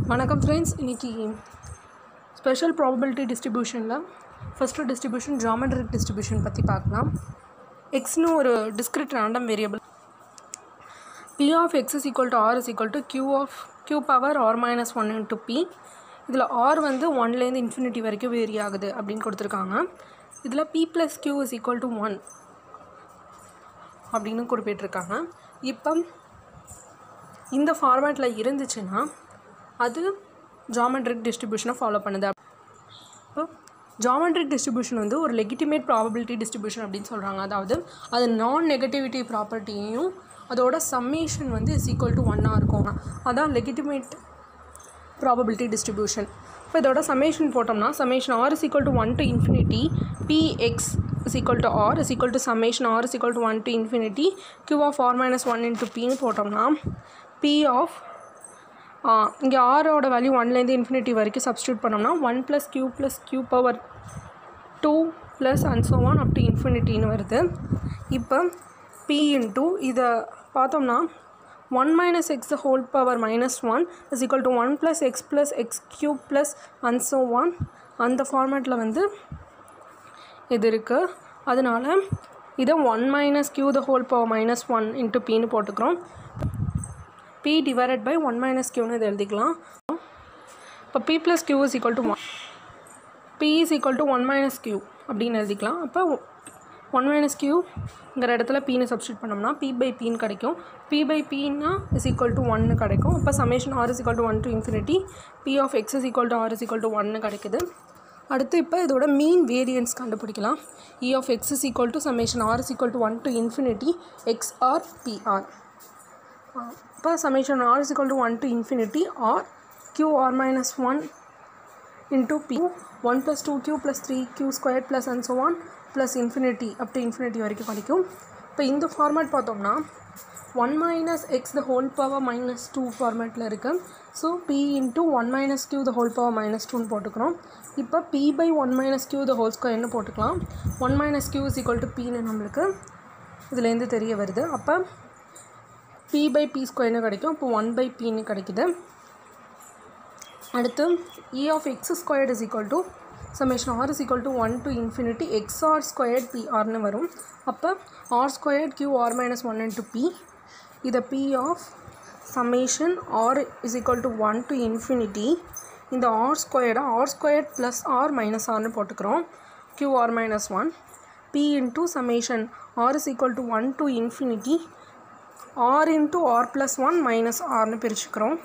வணக்கம் ஃப்ரெண்ட்ஸ் இன்னைக்கு special probability டிஸ்ட்ரிபியூஷனில் ஃபஸ்ட்டு டிஸ்ட்ரிபியூஷன் ஜாமெட்ரிக் டிஸ்ட்ரிபியூஷன் பற்றி பார்க்கலாம் எக்ஸ்னு ஒரு discrete random variable P of X is equal to R is equal to Q of Q power R minus one into P இதில் R வந்து ஒன்லேருந்து இன்ஃபினிட்டி வரைக்கும் வேரி ஆகுது அப்படின்னு கொடுத்துருக்காங்க இதில் P plus Q is equal to one அப்படின்னு குறிப்பிட்டிருக்காங்க இப்போ இந்த ஃபார்மேட்டில் இருந்துச்சுன்னா அது ஜாமெட்ரிக் டிஸ்ட்ரிபியூஷனை ஃபாலோ பண்ணுது இப்போ ஜாமெட்ரிக் டிஸ்ட்ரிபியூஷன் வந்து ஒரு லெகிட்டிமேட் ப்ராபபிலிட்டி டிஸ்ட்ரிபியூஷன் அப்படின்னு சொல்கிறாங்க அதாவது அது நான் நெகட்டிவிட்டி ப்ராப்பர்ட்டியையும் அதோட சம்மேஷன் வந்து இஸ் ஈக்குவல் டு ஒன்னாக இருக்கும் அதான் லெகிட்டிமேட் ப்ராபபிலிட்டி டிஸ்ட்ரிபியூஷன் இப்போ இதோட சமேஷன் போட்டோம்னா summation R is equal to one to infinity P X is equal to R is equal to summation R is equal to one to infinity Q of R minus one into பின்னு போட்டோம்னா P of இங்கே ஆரோட value ஒன்லேருந்து infinity வரைக்கும் substitute பண்ணோம்னா one plus Q plus Q power two plus and so on up to இன்ஃபினிட்டின்னு வருது இப்போ பி இன்ட்டு இதை பார்த்தோம்னா one minus X whole power minus one is equal to one plus X plus X cube plus and so on அந்த ஃபார்மேட்டில் வந்து இது இருக்குது அதனால் இதை one minus Q the whole power minus one into பின்னு போட்டுக்கிறோம் P divided by one minus கியூன்னு இது எழுதிக்கலாம் இப்போ P plus Q is equal to one P is equal to one minus Q அப்படின்னு எழுதிக்கலாம் அப்போ ஒன் மைனஸ் கியூங்கிற இடத்துல பீன்னு சப்ஸ்டியூட் பண்ணோம்னா பி பை பின்னு கிடைக்கும் பி பை பின்னா இஸ் ஈக்குவல் டு ஒன்னு கிடைக்கும் இப்போ summation R is equal to one to infinity P of X is equal to R is equal to ஒன்னு கிடைக்குது அடுத்து இப்போ இதோட மீன் வேரியன்ஸ் கண்டுபிடிக்கலாம் E of X is equal to summation R is equal to one to infinity X R PR இப்போ summation R is equal to one to infinity R Q R minus one into P one plus two Q plus three Q square plus and so on plus infinity up to infinity வரைக்கும் கிடைக்கும் இப்போ இந்த format பார்த்தோம்னா one minus X the whole power minus two ஃபார்மேட்டில் இருக்குது so P into one minus Q the whole power minus டூன்னு போட்டுக்கிறோம் இப்போ P by one minus Q the whole ஸ்கொயர்னு போட்டுக்கலாம் one minus Q is equal to பின்னு நம்மளுக்கு இதுலேருந்து தெரிய வருது அப்போ பி பை பி ஸ்கொயர்னு கிடைக்கும் இப்போ ஒன் பை பின்னு கிடைக்குது அடுத்து E of X squared is equal to summation R is equal to one to infinity X R squared P ஆர்னு வரும் அப்போ R squared Q R minus one into P இதை P of summation R is equal to one to infinity இந்த R ஸ்கொயர்டை R squared plus R minus ஆர்னு போட்டுக்கிறோம் Q R minus one P into summation R is equal to one to infinity R into R plus one minus ஆர்னு பிரிச்சுக்கிறோம்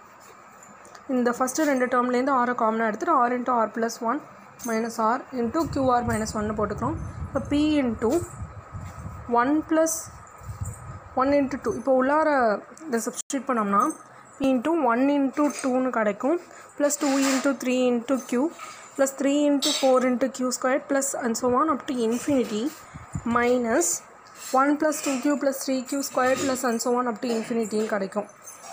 இந்த first ரெண்டு டேர்ம்லேருந்து ஆரை காமனாக எடுத்துகிட்டு R into R plus one minus R into QR minus ஒன்னு போட்டுக்கிறோம் இப்போ P into one plus one into two இப்போ உள்ளார இதை சப்ஸ்டியூட் பண்ணோம்னா பி இன்ட்டு ஒன் இன்ட்டு டூன்னு கிடைக்கும் plus two into three into Q plus three into four into Q square plus and so on up to infinity minus one plus two Q plus three Q square plus and so on up to இன்ஃபினிட்டின்னு கிடைக்கும்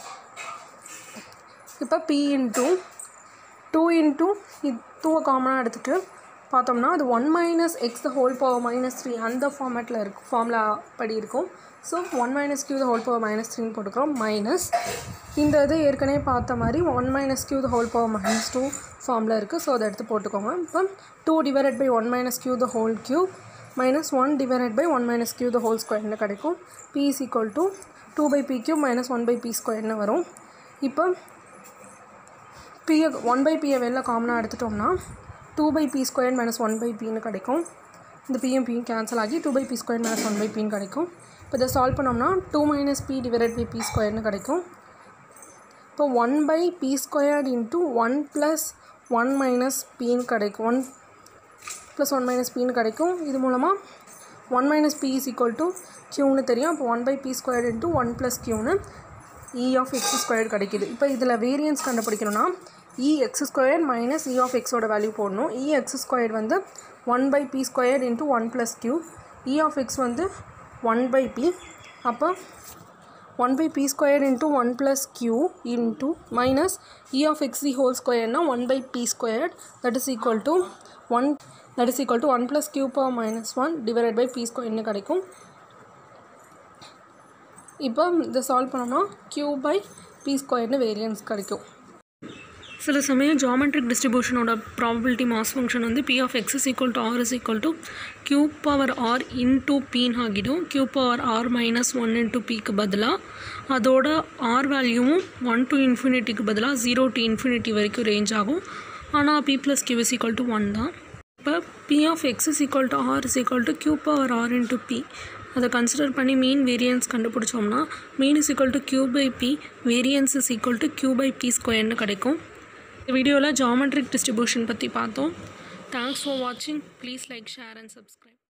இப்போ P into two into இது டூவை காமனாக எடுத்துகிட்டு பார்த்தோம்னா அது one minus X the whole power minus three அந்த ஃபார்மேட்டில் இருக்கும் ஃபார்முலா படி இருக்கும் so one minus Q the whole power minus த்ரீன்னு போட்டுக்கிறோம் மைனஸ் இந்த இது ஏற்கனவே பார்த்த மாதிரி one minus Q the whole power minus two ஃபார்மில் இருக்குது ஸோ அதை எடுத்து போட்டுக்கோங்க இப்போ two divided by one minus Q the whole cube minus one divided by one minus Q the whole ஸ்கொயர்னு கிடைக்கும் B is equal to two by P cube minus one by B ஸ்கொயர்னு வரும் இப்போ பியை ஒன் பை பியை வெளில காமனாக எடுத்துட்டோம்னா two by p square minus one by பின்னு கிடைக்கும் இந்த பியும் பியும் கேன்சல் ஆகி two by p square minus one by பின்னு கிடைக்கும் இப்போ இதை சால்வ் பண்ணோம்னா two minus p divided by B ஸ்கொயர்னு கிடைக்கும் இப்போ one by p squared into one plus one minus பின்னு கிடைக்கும் ஒன் ப்ளஸ் ஒன் மைனஸ் பின்னு கிடைக்கும் இது மூலமாக one minus p is equal to க்யூன்னு தெரியும் அப்போ one by B squared into one plus க்யூன்னு இ ஆஃப் எக்ஸ் ஸ்கொயர் கிடைக்கிது இப்போ இதில் வேரியன்ஸ் கண்டுபிடிக்கணும்னா E X square minus E of எக்ஸோட வேல்யூ போடணும் இ எக்ஸ் ஸ்கொயர் வந்து one by p square into one plus q E of X வந்து one by p அப்போ one by p square into one plus q into minus E of X the whole ஸ்கொயர்னா one by p square that is equal to one that is equal to one plus q power minus one divide by B ஸ்கொயர்னு கிடைக்கும் இப்போ இதை solve பண்ணோம்னா q by B ஸ்கொயர்னு variance கிடைக்கும் சில சமயம் ஜாமெட்ரிக் டிஸ்ட்ரிபியூஷனோட ப்ராபபிலிட்டி மாஸ் ஃபங்க்ஷன் வந்து p of X is equal to R is equal to q power r into பின்னு ஆகிடும் q power R minus one into பிக்கு பதிலாக அதோட ஆர் வேல்யூவும் ஒன் டு இன்ஃபினிட்டிக்கு பதிலாக ஜீரோ டு இன்ஃபினிட்டி வரைக்கும் ரேஞ்ச் ஆகும் ஆனால் B plus Q is equal to one தான் இப்போ p of X is equal to R is equal to q power r into p அதை கன்சிடர் பண்ணி மீன் வேரியன்ஸ் கண்டுபிடிச்சோம்னா mean is equal to q by p variance is equal to q by B ஸ்கொயர்னு கிடைக்கும் இந்த வீடியோவில் geometric distribution பற்றி பார்த்தோம் thanks for வாட்சிங் please like share and subscribe